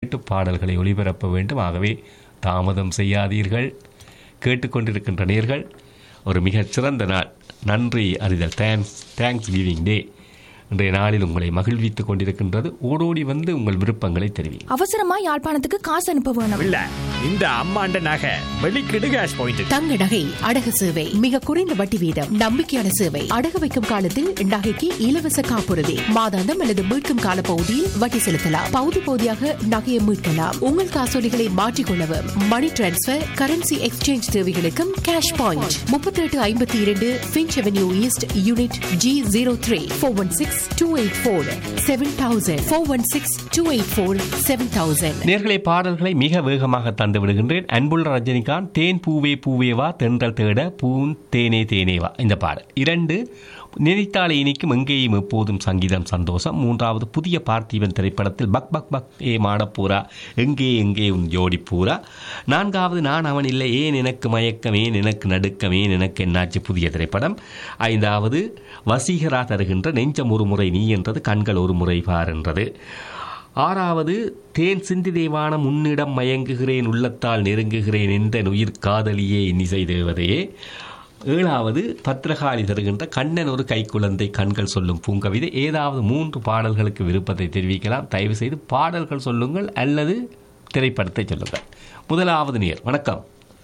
கேட்டு பாடல்களை ஒளிபரப்ப வேண்டும் ஆகவே தாமதம் செய்யாதீர்கள் கேட்டுக்கொண்டிருக்கின்ற நேர்கள் ஒரு மிகச் சிறந்த நாள் நன்றி அறிதல் தேங்க்ஸ் தேங்க்ஸ் கிவிங் டே இன்றைய நாளில் உங்களை மகிழ்வித்துக் கொண்டிருக்கின்றது ஓடோடி வந்து உங்கள் விருப்பங்களை தெரிவிங்க அவசரமா யாழ்ப்பாணத்துக்கு காசு அனுப்ப வேணும் இல்ல இந்த அம்மாண்ட நகை வெளிக்கிடு கேஷ் பாயிண்ட் தங்க நகை அடகு சேவை மிக குறைந்த வட்டி வீதம் நம்பிக்கையான சேவை அடகு வைக்கும் காலத்தில் நகைக்கு இலவச காப்புறுதி மாதாந்தம் அல்லது மீட்கும் கால பகுதியில் வட்டி செலுத்தலாம் பகுதி பகுதியாக நகையை மீட்கலாம் உங்கள் காசோலிகளை மாற்றிக்கொள்ளவும் மணி டிரான்ஸ்பர் கரன்சி எக்ஸ்சேஞ்ச் தேவைகளுக்கும் கேஷ் பாயிண்ட் முப்பத்தி எட்டு ஐம்பத்தி இரண்டு Finch avenue east unit G zero three four one six two eight four seven thousand four one six two eight four seven thousand நேர்களை பாடல்களை மிக வேகமாக தந்து விடுகின்றேன் அன்புள்ள ரஜினிகாந்த் தேன் பூவே பூவேவா தென்றல் தேட பூன் தேனே தேனேவா இந்த பாடல் இரண்டு நினைத்தாலே இனிக்கும் எங்கேயும் எப்போதும் சங்கீதம் சந்தோஷம் மூன்றாவது புதிய பார்த்திபன் திரைப்படத்தில் பக் பக் பக் ஏ மாடப்பூரா எங்கே எங்கே உன் ஜோடி பூரா நான்காவது நான் அவன் இல்லை ஏன் எனக்கு மயக்கம் ஏன் எனக்கு நடுக்கம் ஏன் எனக்கு என்னாச்சு புதிய திரைப்படம் ஐந்தாவது வசீகரா தருகின்ற நெஞ்சம் ஒரு முறை நீ என்றது கண்கள் ஒரு முறை பார் என்றது ஆறாவது தேன் சிந்தி தேவான முன்னிடம் மயங்குகிறேன் உள்ளத்தால் நெருங்குகிறேன் என்ற உயிர் காதலியே இன்னிசை தேவதையே ஏழாவது பத்திரகாளி தருகின்ற கண்ணன் ஒரு கைக்குழந்தை கண்கள் சொல்லும் பூங்கவிதை ஏதாவது மூன்று பாடல்களுக்கு விருப்பத்தை தெரிவிக்கலாம் தயவு செய்து பாடல்கள் சொல்லுங்கள் அல்லது திரைப்படத்தை சொல்லுங்கள் முதலாவது நேர் வணக்கம்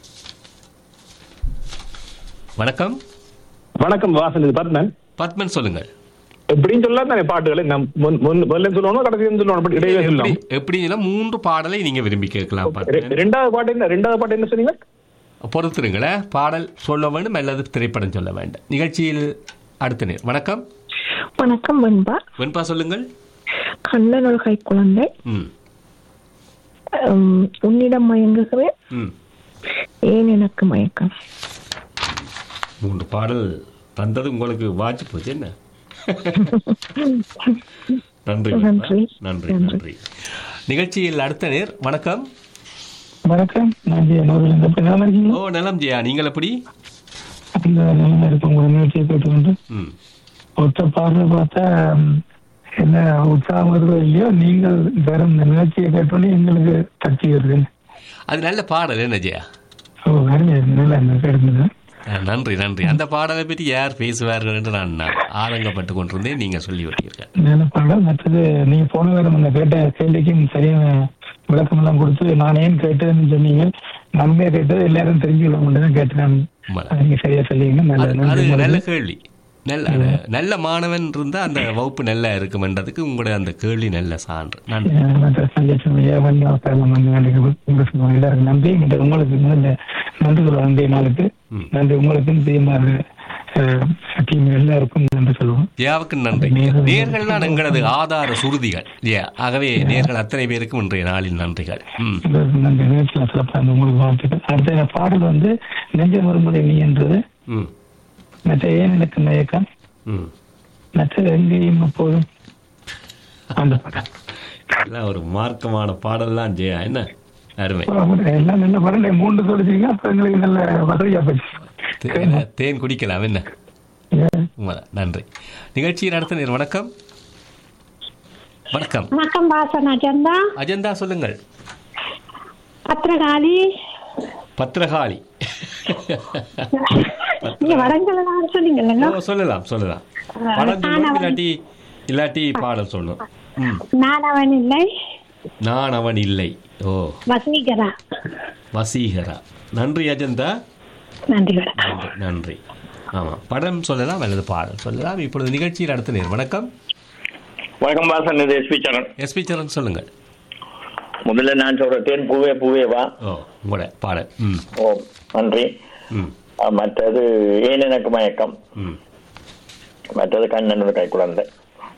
வணக்கம் வணக்கம் வாசன் இது பத்மன் பத்மன் சொல்லுங்கள் எப்படின்னு சொல்லலாம் தானே பாட்டுகளை நம் முன் முன் முதல்ல சொல்லணும் கடைசி சொல்லணும் அப்படி இடையில எப்படி சொல்லலாம் எப்படி எல்லாம் மூன்று பாடலை நீங்க விரும்பி கேட்கலாம் ரெ- பத்மன் ரெண்டாவது பாட்டு என்ன ரெண்டாவது பாட்டு என்ன சொன்னீங்க பொறுத்துருங்களேன் பாடல் சொல்ல வேண்டும் அல்லது திரைப்படம் சொல்ல வேண்டும் நிகழ்ச்சியில் அடுத்த நேர் வணக்கம் வணக்கம் வெண்பா வெண்பா சொல்லுங்கள் கண்ணன் ஒரு கை குழந்தை ம் உம், உன்னிடம் மயங்குகிறேன் ம் ஏன் எனக்கு மயக்கம் மூன்று பாடல் தந்தது உங்களுக்கு வாட்சி போச்சு என்ன நன்றி வெண்பா. நன்றி. நன்றி நன்றி நிகழ்ச்சியில் அடுத்த நேர் வணக்கம் வணக்கம் நான் ஜெயநூரில் எப்படி நல்லா இருக்கீங்களா ஓ நலம் ஜெயா நீங்கள் எப்படி அந்த நல்லா இருக்கும் உங்க நிகழ்ச்சியை கேட்டுக்கொண்டு ம் ஒருத்த பார்வை பார்த்தா ம், என்ன உற்சாகம் வருதோ இல்லையோ நீங்கள் வெறும் இந்த நிகழ்ச்சியை கேட்டோன்னே எங்களுக்கு தட்டி வருது அது நல்ல பாடல் என்ன ஜெயா ஓ அருமையா இருக்கு. நல்லா இருந்தது கேட்டுங்க ஆ, நன்றி நன்றி அந்த பாடலை பற்றி யார் பேசுவார்கள் என்று நான் நான் ஆதங்கப்பட்டு கொண்டிருந்தேன் நீங்கள் சொல்லி விட்டீர்கள் நல்ல பாடம் மற்றது நீங்க போன வாரம் அந்த கேட்ட கேள்விக்கும் சரியான விளக்கம் எல்லாம் கொடுத்து நான் ஏன் கேட்டேன்னு சொன்னீங்க நம்ம கேட்டது எல்லாரும் தெரிஞ்சுக்கொள்ள மட்டும் தான் கேட்டு நான் உண்மைதான். அதை நீங்க சரியா சொல்லிங்க நல்ல அது- நன்றி அது நல்ல உங்களுக்கு. கேள்வி நல்ல அது நல்ல மாணவன் இருந்தா அந்த வகுப்பு நல்லா இருக்குமென்றதுக்கு உங்களுடைய அந்த கேள்வி நல்ல சான்று நன்றி அஹ் மற்ற சந்தோஷம் ஏவன் அவசரம் வந்து நன்றி உங்களுக்கு எல்லாருக்கும் நன்றி மற்ற உங்களுக்கு முதல்ல நன்றி சொல்லுவோம் நன்றி நாளுக்கு ம். நன்றி உங்களுக்கும் பிஎம்ஆர் டீம் எல்லாருக்கும் நன்றி சொல்லுவோம் ஜெயாவுக்கு நன்றி நேர்கள் நேர்கள் தான் எங்களது ஆதார சுருதிகள் ஜெயா ஆகவே நேர்கள் அத்தனை பேருக்கும் இன்றைய நாளில் நன்றிகள் ம் உங்களுக்கு நன்றி நிகழ்ச்சியில் சிறப்பாக இருந்து உங்களுக்கு வாழ்த்துக்கள் அடுத்த பாடல் வந்து நெஞ்ச மறுமுறை நீ என்றது ம் மற்ற ஏன் எனக்கு மயக்கம் ம் மற்றது எங்கேயும் அப்போதும் அந்த பாடல் எல்லாம் ஒரு மார்க்கமான பாடல் தான் ஜெயா என்ன அருமை எல்லாம் நல்ல பாடல் மூன்று சொல்லிச்சீங்க அப்ப எங்களுக்கு நல்ல வசதியா போச்சு தே- தேன் குடிக்கலாம் என்ன உண்மைதான். நன்றி நிகழ்ச்சியை நடத்த நேர் வணக்கம் வணக்கம் வணக்கம் வாசன் அஜந்தா அஜந்தா சொல்லுங்கள் பத்திரகாளி பத்திரகாளி நீங்க வடங்கலாம் சொன்னீங்கல்ல ஓ, சொல்லலாம் சொல்லலாம் படம் சொல்லணும் இல்லாட்டி இல்லாட்டி பாடல் சொல்லணும் ம் நான் அவன் இல்லை நான் அவன் இல்லை ஓ வசீகரா வசீகரா நன்றி அஜந்தா நன்றி வணக்கம் நன்றி நன்றி ஆமாம் படம் சொல்லலாம் அல்லது பாடல் சொல்லலாம் இப்பொழுது நிகழ்ச்சியில் அடுத்த நேர் வணக்கம் வணக்கம் வாசன் இது எஸ்பி சரண் எஸ்பி சரண் சொல்லுங்கள் முதல்ல நான் சொல்ற தேன் பூவே பூவே வா ஓ உங்களோட பாடல் ம் ஓ நன்றி ம் அஹ், மற்றது ஏன் எனக்கு மயக்கம் ம் மற்றது கண்ணனோட கை குழந்தை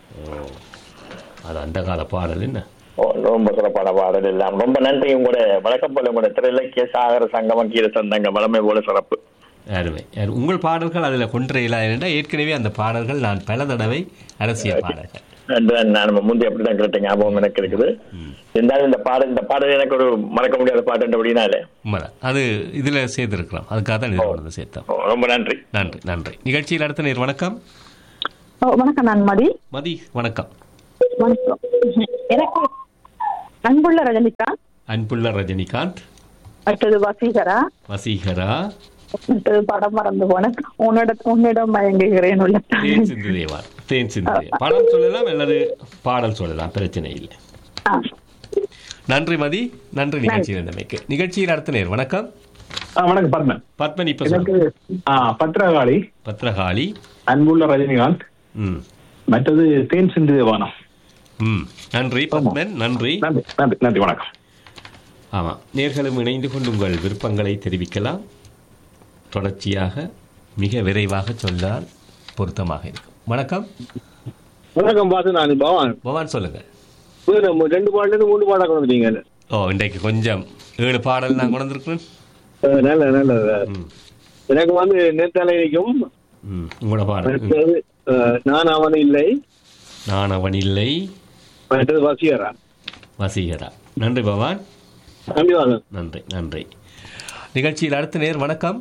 அது அந்த கால பாடல் என்ன ஓ ரொம்ப சிறப்பான பாடல் எல்லாம் ரொம்ப நன்றி உங்களோட வழக்கம் போல உங்களோட திரையிலக்கிய சாகர சங்கமம் கீர சந்தங்க வளமை போல சிறப்பு அருமை அரு- உங்கள் பாடல்கள் அதில் கொன்றையிலா என்றால் ஏற்கனவே அந்த பாடல்கள் நான் பல தடவை அரசியல் பாடல்கள் என்று நான் முந்தி அப்படிதான் கேட்ட ஞாபகம் எனக்கு இருக்குது இருந்தாலும் இந்த பாடல் இந்த பாடல் எனக்கு ஒரு மறக்க முடியாத பாட்டு அப்படின்னாலே உண்மைதான் அது இதில் சேர்த்துருக்கலாம் அதுக்காக தான் இதில் கொண்டு வந்து சேர்த்தோம் ஓ, ரொம்ப நன்றி நன்றி நன்றி நிகழ்ச்சியில் அடுத்த நேர் வணக்கம் வணக்கம் நான் மதி மதி வணக்கம் வணக்கம் எனக்கு அன்புள்ள ரஜினிகாந்த் அன்புள்ள ரஜினிகாந்த் மற்றது வசீகரா வசீகரா மற்றது படம் மறந்து போனேன் உன்னோட உன்னிடம் மயங்குகிறேன் உள்ள தேன் சிந்து தேவா தேன் சிந்து தேவா படம் சொல்லலாம் அல்லது பாடல் சொல்லலாம் பிரச்சனை இல்லை நன்றி மதி நன்றி நிகழ்ச்சியில் இருந்தமைக்கு நிகழ்ச்சியில் அடுத்த நேர் வணக்கம் ஆ, வணக்கம் பத்மன் பத்மன் இப்ப எனக்கு சொல்லு. ஆ, பத்ரகாளி பத்ரகாளி அன்புள்ள ரஜினிகாந்த் ம் மற்றது தேன் சிந்து தேவானம் ம் நன்றி பத்மன் நன்றி நன்றி நன்றி நன்றி வணக்கம் ஆமாம் நேர்களும் இணைந்து கொண்டு உங்கள் விருப்பங்களை தெரிவிக்கலாம் தொடர்ச்சியாக மிக விரைவாக சொன்னால் பொருத்தமாக இருக்கும் வணக்கம் வணக்கம் பார்த்து நான் பவான் பவான் சொல்லுங்க இது நம்ம ரெண்டு பாடலேருந்து மூணு பாடம் கொண்டு வந்தீங்க ஓ இன்றைக்கு கொஞ்சம் ஏழு பாடல் நான் கொண்டு வந்திருக்கிறேன் அஹ் நல்ல நல்ல எனக்கு வந்து நேர்த்தலைக்கும் ம் உங்களோட பாடல் ம். மற்றது அஹ், நான் அவன் இல்லை நான் அவன் இல்லை மற்றது வசியரா வசீகரா நன்றி பவான் நன்றிவாதம் நன்றி நன்றி நிகழ்ச்சியில் அடுத்த நேர் வணக்கம்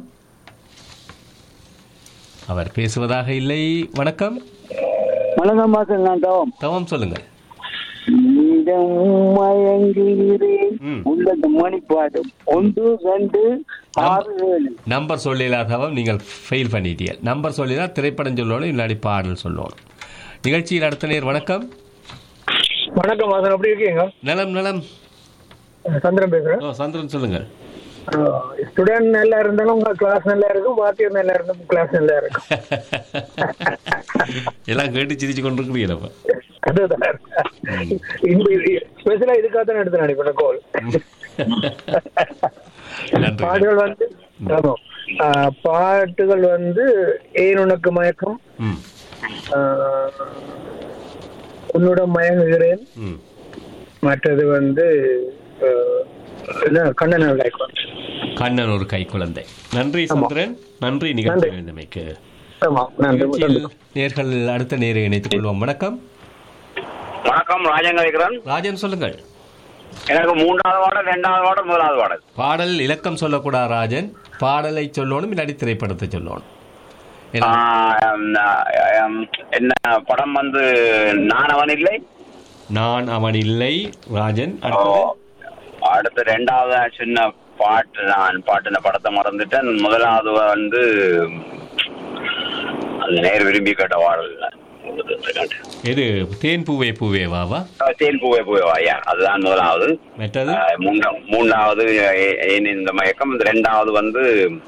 அவர் பேசுவதாக இல்லை வணக்கம் வணக்கம் பாசன் நான் தவம் தவம் சொல்லுங்கள் மயங்குகிறேன் ம். உள்ளது மணிப்பாடும் ஒன்று ரெண்டு ஆறு ஏழு நம்பர் சொல்லலாம் தவம் நீங்கள் ஃபெயில் பண்ணிட்டீங்க நம்பர் சொல்லினா திரைப்படம் சொல்லணும் இல்லாடி பாடல் சொல்லணும் நிகழ்ச்சியில் அடுத்த நேர் வணக்கம் வணக்கம் வாசன் எப்படி இருக்கீங்க நலம் நலம் சந்திரன் பேசுறேன் ஓ சந்திரன் சொல்லுங்கள் ஸ்டூடெண்ட் நல்லா இருந்தாலும் உங்க கிளாஸ் நல்லா இருக்கும் வாத்தியர் நல்லா இருந்தாலும் கிளாஸ் நல்லா இருக்கும் எல்லாம் கேட்டு சிரிச்சு கொண்டிருக்கிறீங்களப்ப அதுதான் ஸ்பெஷலா இதுக்காக தான் எடுத்து நினைப்பேன் கோல் நன்றி பாட்டுகள் வந்து ஆமா ஆஹ் பாட்டுகள் வந்து ஏன் உனக்கு மயக்கம் ம் ஆஹ் உன்னுடன் மயங்குகிறேன் ம் மற்றது வந்து ஆஹ் என்ன கண்ணன் மயக்கம் கண்ணன் ஒரு கை குழந்தை நன்றி சந்திரன் நன்றி நிகழ்ச்சி இருந்தமைக்கு ஆமா நன்றி நிகழ்ச்சியில் நேர்கள் அடுத்த நேரை இணைத்துக் கொள்வோம் வணக்கம் வணக்கம் ராஜன் கலைக்கிறன் ராஜன் சொல்லுங்கள் எனக்கு மூன்றாவது வார்டு ரெண்டாவது வார்டு முதலாவது வார்டு பாடல் இலக்கம் சொல்லக்கூடாது ராஜன் பாடலை சொல்லணும் இல்லாடி திரைப்படத்தை சொல்லணும் ஏன்னா, என்ன படம் வந்து நான் அவன் இல்லை நான் அவன் இல்லை ராஜன் அடுத்தது அடுத்து ரெண்டாவது சின்ன பாட்டு நான் பாட்டுன படத்தை மறந்துட்டேன் முதலாவது வந்து அது நேர் விரும்பி கேட்ட வாடல் எது தேன் பூவே பூவே வாவா தேன் பூவே பூவே வாயா அதுதான் முதலாவது மற்றது ஆஹ் மூணா- மூணாவது ஏ- ஏன் இந்த மயக்கம் இந்த ரெண்டாவது வந்து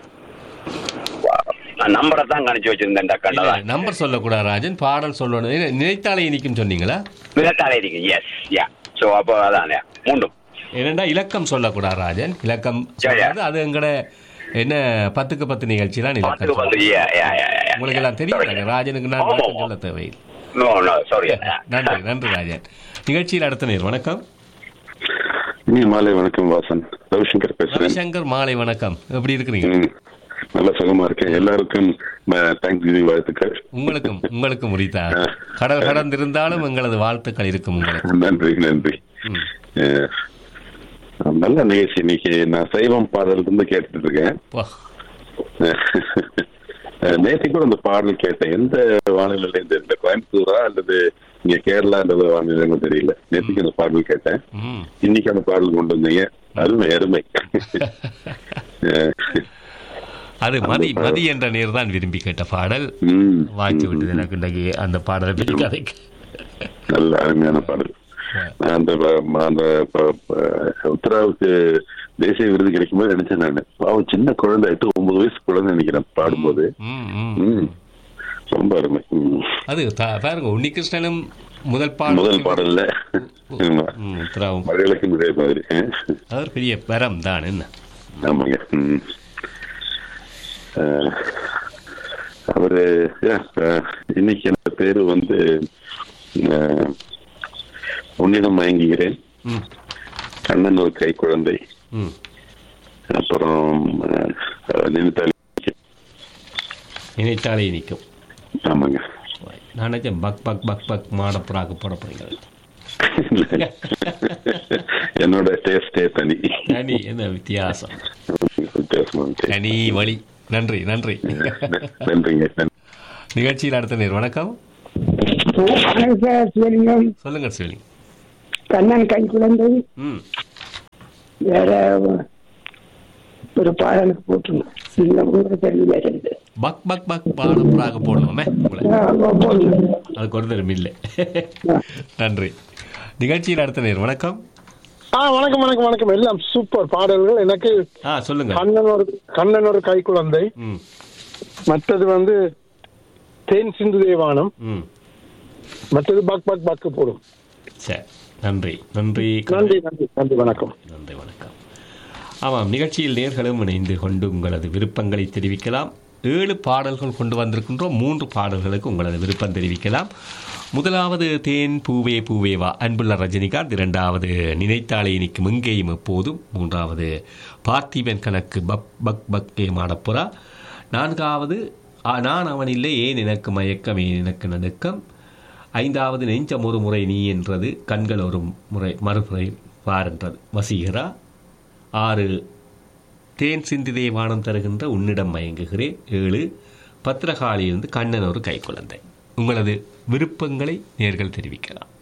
நான் நம்பரை தான் கணிச்சு வச்சிருந்தேன் இல்ல, டக்கண்டதான் நம்பர் சொல்லக்கூடாது ராஜன் பாடல் சொல்லணும் ஏன்னா, நினைத்தாலே இனிக்கும் சொன்னீங்களா விதத்தாலே இருக்கு எஸ் யா ஸோ அப்போ அதான் மூண்டும் ஏனெண்டா இலக்கம் சொல்லக்கூடாது ராஜன் இலக்கம் சரி. சொல்றது அது எங்கட என்ன பத்துக்கு பத்து நிகழ்ச்சி தான் இலக்கம் பத்துக்கு பத்து சொல்லணும். யா யா யா யா உங்களுக்கு எல்லாம் தெரியும் ராஜனுக்கு நான் ஆமா, விளக்கம் ஆமா. சொல்ல தேவையில்லை நோ நோ சாரி நன்றி நன்றி ராஜன் நிகழ்ச்சியில் அடுத்த நேர் வணக்கம் நீ மாலை வணக்கம் வாசன் ரவிசங்கர் பேசுறேன் ரவிசங்கர் மாலை வணக்கம் எப்படி இருக்கிறீங்க ம், நல்ல சுகமா இருக்கேன் எல்லாருக்கும் தேங்க்ஸ் கிவிங் வாழ்த்துக்கள் உங்களுக்கும் உங்களுக்கும் உரித்தா கடல் கடந்திருந்தாலும் எங்களது வாழ்த்துக்கள் இருக்கும் உங்களுக்கு நன்றி நன்றி ம். அஹ், நல்ல நிகழ்ச்சி இன்னைக்கு நான் சைவம் பாடல் இருந்து கேட்டுட்டு இருக்கேன் போ. அஹ், நேற்று கூட அந்த பாடல் கேட்டேன் எந்த வானிலையில தெரியல கோயம்புத்தூரா அல்லது இங்க கேரளா அல்லது வானிலை தெரியல நேற்றுக்கு அந்த பாடல் கேட்டேன் ம். இன்னைக்கு அந்த பாடல் கொண்டு வந்தீங்க அருமை அருமை அஹ், அது மதி மதி என்ற நேர் தான் விரும்பி கேட்ட பாடல் ம், வாய்ச்சி விட்டது எனக்கு இன்றைக்கு அந்த பாடலை பிடிக்காதை நல்ல அருமையான பாடல் நான் அந்த ப- அந்த ப- ப- உத்தராவுக்கு தேசிய விருது கிடைக்கும் போது நினைச்சேன் நான் பாவம் சின்ன குழந்தை எட்டு ஒன்பது வயசு குழந்தை நினைக்கிறேன் பாடும்போது ம், ம். ம். ரொம்ப அருமை ம். அது த- பாருங்க உன்னிகிருஷ்ணனும் முதல் பாடல் முதல் பாடல்ல ஆமா. ம், உத்தராவும் மழைகளுக்கும் இதே மாதிரி அஹ். அது ஒரு பெரிய வரம் தான் என்ன ஆமாங்க ம். அஹ், அவரு yeah, அஹ், இன்னைக்கு என்னோட பேரு வந்து அஹ், உன்னிடம் மயங்குகிறேன் ம். கண்ணன் ஒரு கை குழந்தை ம். அப்புறம் அஹ், நினைத்தால் நினைத்தாலே நிற்கும் ஆமாங்க நான் நினைச்சேன் பக் பக் பக் பக் மாடப்புறாக்கு போட போறீங்க என்னோட டேஸ்டே தனி தனி என்ன வித்தியாசம் வித்தியாசமா இருக்கு. தனி வழி நன்றி நன்றி நன்றிங்க நன்றி. நிகழ்ச்சியில் அடுத்த நேர் வணக்கம் சிவலிங்கம் சொல்லுங்க சிவலி கண்ணன் கண் குழந்தை ம் வேற ஒரு பாடலுக்கு போட்டுருந்தோம் இந்த உங்களுக்கு தெரியல இருந்து பக் பக் பக் பாடப்புறாக போடலாமே உங்களை போடுங்க அதுக்கு ஒரு நேரம் இல்லை நன்றி நிகழ்ச்சியில் அடுத்த நேரம் வணக்கம் ஆ வணக்கம் வணக்கம் வணக்கம் எல்லாம் சூப்பர் பாடல்கள் எனக்கு ஆ சொல்லுங்க கண்ணன் ஒரு கண்ணன் ஒரு கை குழந்தை ம் மற்றது வந்து தேன் சிந்து தேவானம் ம் மற்றது பக் பக் பக்கு போடும் சரி நன்றி நன்றி நன்றி நன்றி நன்றி வணக்கம் நன்றி வணக்கம் ஆமாம் நிகழ்ச்சியில் நேர்களும் இணைந்து கொண்டு உங்களது விருப்பங்களை தெரிவிக்கலாம் ஏழு பாடல்கள் கொண்டு வந்திருக்கின்றோம் மூன்று பாடல்களுக்கு உங்களது விருப்பம் தெரிவிக்கலாம் முதலாவது தேன் பூவே பூவேவா அன்புள்ள ரஜினிகாந்த் இரண்டாவது நினைத்தாலே இனிக்கும் எங்கேயும் எப்போதும் மூன்றாவது பார்த்திபன் கணக்கு பக் பக் பக் ஏ மாடப்புறா நான்காவது ஆ, நான் அவன் இல்லை ஏன் எனக்கு மயக்கம் ஏன் எனக்கு நடுக்கம் ஐந்தாவது நெஞ்சம் ஒரு முறை நீ என்றது கண்கள் ஒரு முறை மறுமுறை பாருன்றது வசீகரா ஆறு தேன் சிந்திதே வானம் தருகின்ற உன்னிடம் மயங்குகிறேன் ஏழு பத்திரகாளியிலிருந்து கண்ணன் ஒரு கைக்குழந்தை உங்களது விருப்பங்களை நேர்கள் தெரிவிக்கலாம்